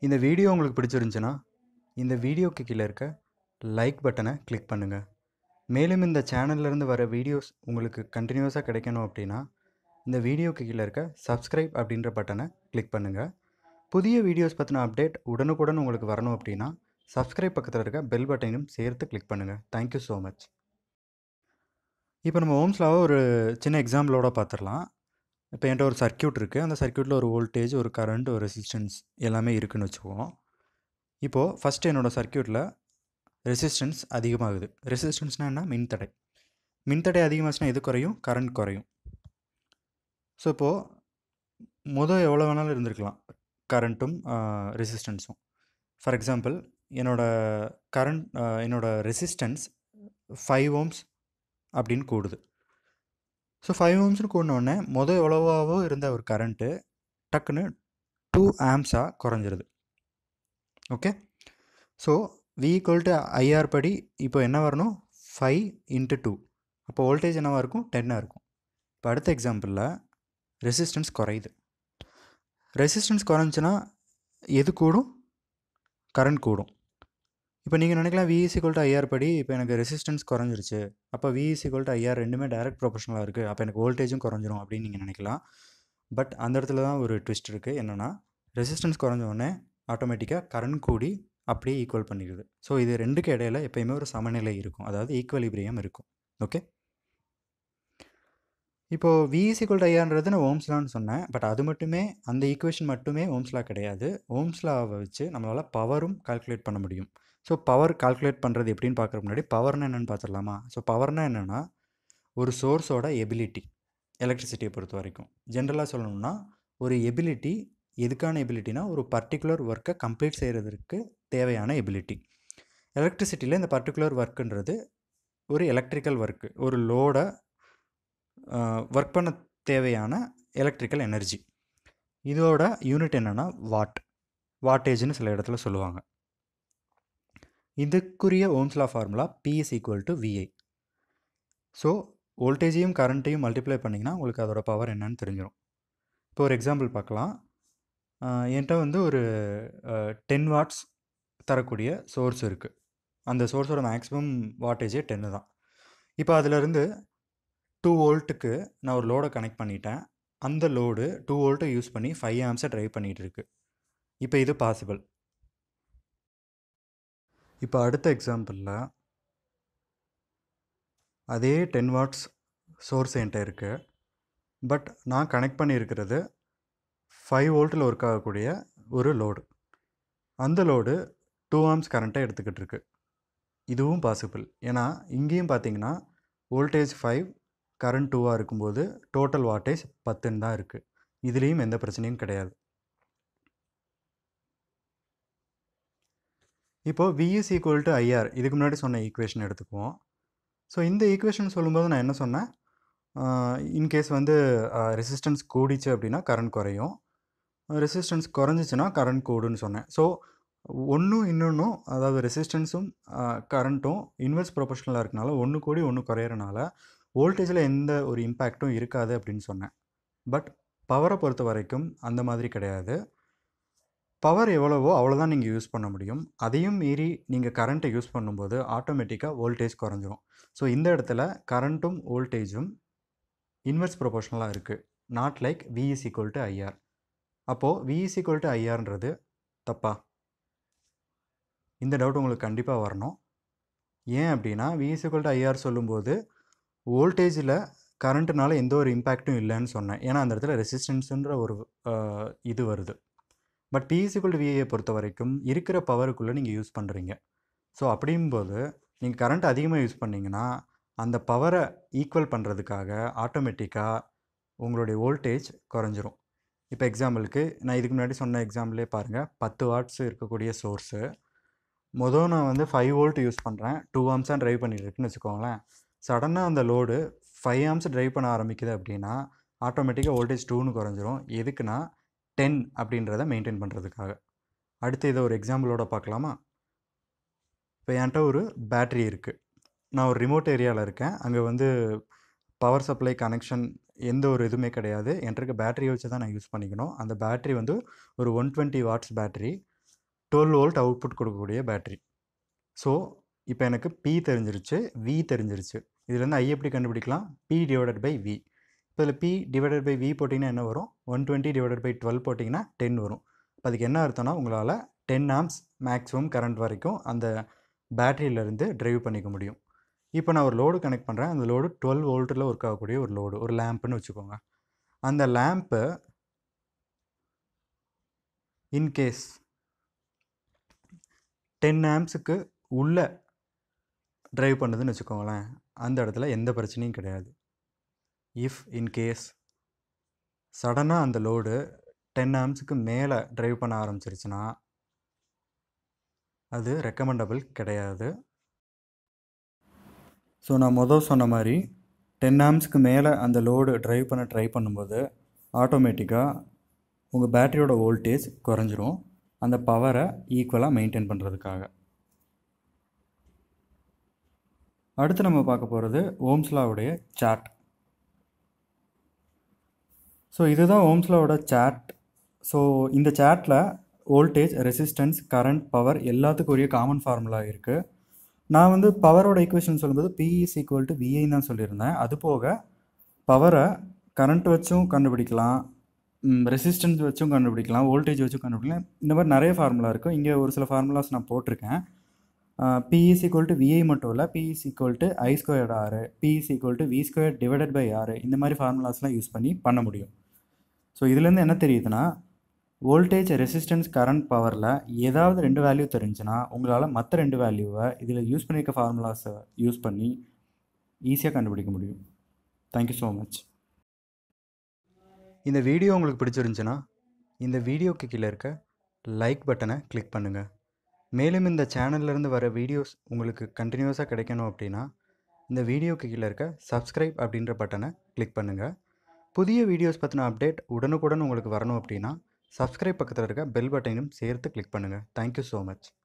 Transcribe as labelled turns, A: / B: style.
A: இந்த வீடியோ உங்களுக்கு பிடிச்சிருந்துச்சுன்னா இந்த வீடியோக்கு கீழே இருக்க லைக் பட்டனை கிளிக் பண்ணுங்கள் மேலும் இந்த சேனல்லேருந்து வர வீடியோஸ் உங்களுக்கு கண்டினியூஸாக கிடைக்கணும் அப்படின்னா இந்த வீடியோக்கு கீழே இருக்க சப்ஸ்கிரைப் அப்படின்ற பட்டனை கிளிக் பண்ணுங்கள் புதிய வீடியோஸ் பற்றின அப்டேட் உடனுக்குடன் உங்களுக்கு வரணும் அப்படின்னா சப்ஸ்கிரைப் பக்கத்தில் இருக்க பெல் பட்டனையும் சேர்த்து கிளிக் பண்ணுங்கள் தேங்க்யூ ஸோ மச் இப்போ நம்ம ஓம்ஸ்லாவை ஒரு சின்ன எக்ஸாம்பிளோட பார்த்துடலாம் இப்போ என்கிட்ட ஒரு சர்க்யூட் இருக்குது அந்த சர்க்யூட்டில் ஒரு வோல்டேஜ் ஒரு கரண்ட் ஒரு ரெசிஸ்டன்ஸ் எல்லாமே இருக்குன்னு வச்சுக்குவோம் இப்போது ஃபஸ்ட்டு என்னோடய சர்க்யூட்டில் ரெசிஸ்டன்ஸ் அதிகமாகுது ரெசிஸ்டன்ஸ்னால் என்ன மின்தடை மின்தடை அதிகமாச்சுன்னா எது குறையும் கரண்ட் குறையும் ஸோ இப்போது மொதல் எவ்வளோ வேணாலும் இருந்திருக்கலாம் கரண்ட்டும் ரெசிஸ்டன்ஸும் ஃபார் எக்ஸாம்பிள் என்னோடய கரண்ட் என்னோடய ரெசிஸ்டன்ஸ் ஃபைவ் ஓம்ஸ் அப்படின்னு கூடுது ஸோ ஃபைவ் ஓம்ஸ்னு கூடினோடனே மொதல் எவ்வளோவாவோ இருந்த ஒரு கரண்ட்டு டக்குன்னு டூ ஆம்ஸாக குறைஞ்சிருது okay so V equal to IR படி இப்போ என்ன வரணும் ஃபைவ் இன்ட்டு டூ அப்போ வோல்டேஜ் என்னவாக இருக்கும் டென்னாக இருக்கும் இப்போ அடுத்த எக்ஸாம்பிளில் ரெசிஸ்டன்ஸ் குறையுது ரெசிஸ்டன்ஸ் குறைஞ்சுன்னா எது கூடும் கரண்ட் கூடும் இப்போ நீங்கள் நினைக்கலாம் விஇஸ் ஈக்குவல் டு ஐஆர் படி இப்போ எனக்கு ரெசிஸ்டன்ஸ் குறைஞ்சிருச்சு அப்போ விஇஸ் ஈக்குவல் டு ஐஆர் ரெண்டுமே டைரக்ட் ப்ரொபோஷனலாக இருக்குது அப்போ எனக்கு வோல்டேஜும் குறைஞ்சிரும் அப்படின்னு நீங்கள் நினைக்கலாம் பட் அந்த இடத்துல தான் ஒரு ட்விஸ்ட் இருக்குது என்னென்னா ரெசிஸ்டன்ஸ் குறைஞ்ச உடனே ஆட்டோமேட்டிக்காக கரண்ட் கூடி அப்படியே ஈக்குவல் பண்ணிடுது ஸோ இது ரெண்டுக்கு இடையில எப்பயுமே ஒரு சமநிலை இருக்கும் அதாவது ஈக்குவலிபிரியம் இருக்கும் ஓகே இப்போது விஇஸ் ஈக்குவல் டு ஐஆர்ன்றது நான் ஓம்ஸ்லான்னு சொன்னேன் பட் அது மட்டுமே அந்த ஈக்குவேஷன் மட்டுமே ஓம்ஸ்லா கிடையாது ஓம்ஸ்லாவை வச்சு நம்மளால் பவரும் கால்குலேட் பண்ண முடியும் ஸோ பவர் கால்குலேட் பண்ணுறது எப்படின்னு பார்க்குறதுக்கு முன்னாடி பவர்னா என்னென்னு பார்த்துடலாமா ஸோ பவர்னால் என்னென்னா ஒரு சோர்ஸோட எபிலிட்டி எலக்ட்ரிசிட்டியை பொறுத்த வரைக்கும் ஜென்ரலாக சொல்லணும்னா ஒரு எபிலிட்டி எதுக்கான எபிலிட்டினா ஒரு பர்டிகுலர் ஒர்க்கை கம்ப்ளீட் செய்கிறதுக்கு தேவையான எபிலிட்டி எலக்ட்ரிசிட்டியில் இந்த பர்டிகுலர் ஒர்க்குன்றது ஒரு எலக்ட்ரிக்கல் ஒர்க்கு ஒரு லோடை ஒர்க் பண்ண தேவையான எலக்ட்ரிக்கல் எனர்ஜி இதோட யூனிட் என்னென்னா வாட் வாட்டேஜ்னு சில இடத்துல சொல்லுவாங்க இதுக்குரிய Ohm's law formula P is equal to VI so வோல்டேஜையும் கரண்ட்டையும் மல்டிப்ளை பண்ணிங்கன்னா உங்களுக்கு அதோட பவர் என்னன்னு தெரிஞ்சிடும் இப்போ ஒரு எக்ஸாம்பிள் பார்க்கலாம் என்கிட்ட வந்து ஒரு டென் வாட்ஸ் தரக்கூடிய சோர்ஸ் இருக்குது அந்த சோர்ஸோட மேக்ஸிமம் வாட்டேஜே டென்னு தான் இப்போ அதிலிருந்து டூ வோல்ட்டுக்கு நான் ஒரு லோடை கனெக்ட் பண்ணிட்டேன் அந்த லோடு டூ வோல்ட்டை யூஸ் பண்ணி ஃபைவ் ஆம்ஸை ட்ரைவ் பண்ணிகிட்டு இருக்கு இப்போ இது பாசிபிள் இப்போ அடுத்த எக்ஸாம்பிளில் அதே டென் வாட்ஸ் சோர்ஸ் என்கிட்ட இருக்குது பட் நான் கனெக்ட் பண்ணியிருக்கிறது ஃபைவ் வோல்ட்டில் ஒர்க் ஆகக்கூடிய ஒரு லோடு அந்த லோடு டூ ஆம்ஸ் கரண்ட்டை எடுத்துக்கிட்டு இருக்கு இதுவும் பாசிபிள் ஏன்னா இங்கேயும் பார்த்தீங்கன்னா வோல்டேஜ் ஃபைவ் கரண்ட் டூவாக இருக்கும்போது டோட்டல் வாட்டேஜ் பத்துன்னு தான் இருக்குது இதுலேயும் எந்த பிரச்சனையும் கிடையாது இப்போது விஇஸ் ஈக்குவல் டு ஐஆர் இதுக்கு முன்னாடி சொன்ன ஈக்குவேஷன் எடுத்துக்குவோம் ஸோ இந்த ஈக்குவேஷன் சொல்லும்போது நான் என்ன சொன்னேன் இன்கேஸ் வந்து ரெசிஸ்டன்ஸ் கூடிச்சு அப்படின்னா கரண்ட் குறையும் ரெசிஸ்டன்ஸ் குறைஞ்சிச்சின்னா கரண்ட் கூடுன்னு சொன்னேன் ஸோ ஒன்றும் இன்னொன்றும் அதாவது ரெசிஸ்டன்ஸும் கரண்ட்டும் இன்வெர்ஸ் ப்ரொபோஷனலாக இருக்கனால ஒன்று கூடி ஒன்று குறையிறனால வோல்டேஜில் எந்த ஒரு இம்பேக்ட்டும் இருக்காது அப்படின்னு சொன்னேன் பட் பவரை பொறுத்த வரைக்கும் அந்த மாதிரி கிடையாது பவர் எவ்வளவோ அவ்வளோதான் நீங்கள் யூஸ் பண்ண முடியும் அதையும் மீறி நீங்கள் கரண்ட்டை யூஸ் பண்ணும்போது ஆட்டோமேட்டிக்காக வோல்டேஜ் குறைஞ்சிரும் ஸோ இந்த இடத்துல கரண்ட்டும் வோல்டேஜும் இன்வெர்ஸ் ப்ரொபோஷனலாக இருக்குது not like V is equal to IR அப்போது விஇஸ் ஈக்குவல் டு ஐஆர்ன்றது தப்பா இந்த டவுட் உங்களுக்கு கண்டிப்பாக வரணும் ஏன் அப்படின்னா விஇஸ் ஈக்குவல் டு ஐஆர் சொல்லும்போது வோல்டேஜில் கரண்ட்டுனால எந்த ஒரு இம்பேக்ட்டும் இல்லைன்னு சொன்னேன் ஏன்னா அந்த இடத்துல ரெசிஸ்டன்ஸுன்ற ஒரு இது வருது பட் பிஇசிக்குள் விஐயை பொறுத்த வரைக்கும் இருக்கிற பவருக்குள்ளே நீங்கள் யூஸ் பண்ணுறீங்க ஸோ அப்படிங்கும்போது நீங்கள் கரண்ட் அதிகமாக யூஸ் பண்ணிங்கன்னா அந்த பவரை ஈக்குவல் பண்ணுறதுக்காக ஆட்டோமேட்டிக்காக உங்களுடைய வோல்டேஜ் குறைஞ்சிரும் இப்போ எக்ஸாம்பிளுக்கு நான் இதுக்கு முன்னாடி சொன்ன எக்ஸாம்பிளே பாருங்கள் பத்து வாட்ஸ் இருக்கக்கூடிய சோர்ஸு மொதல் நான் வந்து ஃபைவ் வோல்ட் யூஸ் பண்ணுறேன் டூ ஆம்ஸாக ட்ரைவ் பண்ணிட்டு இருக்குன்னு வச்சுக்கோங்களேன் சடனாக அந்த லோடு ஃபைவ் ஆம்ஸ் ட்ரைவ் பண்ண ஆரம்பிக்குது அப்படின்னா ஆட்டோமேட்டிக்காக வோல்டேஜ் டூன்னு குறைஞ்சிரும் எதுக்குன்னா டென் அப்படின்றத மெயின்டைன் பண்ணுறதுக்காக அடுத்து இதை ஒரு எக்ஸாம்பிளோட பார்க்கலாமா இப்போ என்கிட்ட ஒரு பேட்ரி இருக்குது நான் ஒரு ரிமோட் ஏரியாவில் இருக்கேன் அங்கே வந்து பவர் சப்ளை கனெக்ஷன் எந்த ஒரு இதுவுமே கிடையாது என்கிட்ட இருக்க பேட்டரியை வச்சு தான் நான் யூஸ் பண்ணிக்கணும் அந்த பேட்டரி வந்து ஒரு one twenty watts battery twelve volt output கொடுக்கக்கூடிய பேட்ரி ஸோ இப்போ எனக்கு பி தெரிஞ்சிருச்சு வி தெரிஞ்சிருச்சு இதுலேருந்து ஐ எப்படி கண்டுபிடிக்கலாம் பி டிவைடட் பை வி இப்போ இதில் பி டிவைடட் பை வி போட்டிங்கன்னா என்ன வரும் one twenty divided by twelve போட்டிங்கன்னா டென் வரும் இப்போ அதுக்கு என்ன அர்த்தம்னா உங்களால் டென் ஆம்ஸ் மேக்ஸிமம் கரண்ட் வரைக்கும் அந்த பேட்டரியிலேருந்து ட்ரைவ் பண்ணிக்க முடியும் இப்போ நான் ஒரு லோடு கனெக்ட் பண்ணுறேன் அந்த லோடு டுவெல் வோல்ட்டில் ஒர்க் ஆகக்கூடிய ஒரு லோடு ஒரு லேம்ப்புன்னு வச்சுக்கோங்க அந்த லேம்ப்பு இன்கேஸ் டென் ஆம்ஸுக்கு உள்ளே ட்ரைவ் பண்ணுதுன்னு வச்சுக்கோங்களேன் அந்த இடத்துல எந்த பிரச்சனையும் கிடையாது இஃப் இன்கேஸ் சடனாக அந்த லோடு டென் ஆம்ஸுக்கு மேலே ட்ரைவ் பண்ண ஆரம்பிச்சிருச்சுன்னா அது ரெக்கமெண்டபிள் கிடையாது ஸோ நான் மொதல் சொன்ன மாதிரி டென் ஆம்ஸ்க்கு மேலே அந்த லோடு ட்ரைவ் பண்ண ட்ரை பண்ணும்போது ஆட்டோமேட்டிக்காக உங்கள் பேட்டரியோட வோல்டேஜ் குறைஞ்சிரும் அந்த பவரை ஈக்குவலாக மெயின்டைன் பண்ணுறதுக்காக அடுத்து நம்ம பார்க்க போகிறது ஓம்ஸ்லாவுடைய சாட் ஸோ இதுதான் ஓம்ஸ்லாவோட சாட் ஸோ இந்த சாட்டில் வோல்டேஜ் ரெசிஸ்டன்ஸ் கரண்ட் பவர் எல்லாத்துக்கும் உரிய காமன் ஃபார்முலா இருக்குது நான் வந்து பவரோட ஈக்குவேஷன் சொல்லும்போது பிஇஸ் ஈக்குவல் டு விஐ தான் சொல்லியிருந்தேன் அது போக பவரை கரண்ட் வச்சும் கண்டுபிடிக்கலாம் ரெசிஸ்டன்ஸ் வச்சும் கண்டுபிடிக்கலாம் வோல்டேஜ் வச்சும் கண்டுபிடிக்கலாம் இந்த மாதிரி நிறைய ஃபார்முலா இருக்கும் இங்கே ஒரு சில ஃபார்முலாஸ் நான் போட்டிருக்கேன் பிஇஸ் ஈக்குவல் டு விஐ மட்டும் இல்லை P is equal to I squared R P is equal to V square divided by R இந்த மாதிரி ஃபார்முலாஸ்லாம் யூஸ் பண்ணி பண்ண முடியும் ஸோ இதுலேருந்து என்ன தெரியுதுன்னா வோல்டேஜ் ரெசிஸ்டன்ஸ் கரண்ட் பவரில் ஏதாவது ரெண்டு வேல்யூ தெரிஞ்சுன்னா உங்களால் மற்ற ரெண்டு வேல்யூவை இதில் யூஸ் பண்ணியிருக்க ஃபார்முலாஸை யூஸ் பண்ணி ஈஸியாக கண்டுபிடிக்க முடியும் தேங்க்யூ ஸோ மச் இந்த வீடியோ உங்களுக்கு பிடிச்சிருந்துச்சுன்னா இந்த வீடியோக்கு கீழே இருக்க லைக் பட்டனை கிளிக் பண்ணுங்கள் மேலும் இந்த சேனல்லேருந்து வர வீடியோஸ் உங்களுக்கு கண்டினியூஸாக கிடைக்கணும் அப்படின்னா இந்த வீடியோக்கு கீழே இருக்க சப்ஸ்கிரைப் அப்படின்ற பட்டனை கிளிக் பண்ணுங்கள் புதிய வீடியோஸ் பற்றின அப்டேட் உடனுக்குடன் உங்களுக்கு வரணும் அப்படின்னா சப்ஸ்கிரைப் பக்கத்தில் இருக்க பெல் பட்டனையும் சேர்த்து கிளிக் பண்ணுங்கள் தேங்க்யூ ஸோ மச்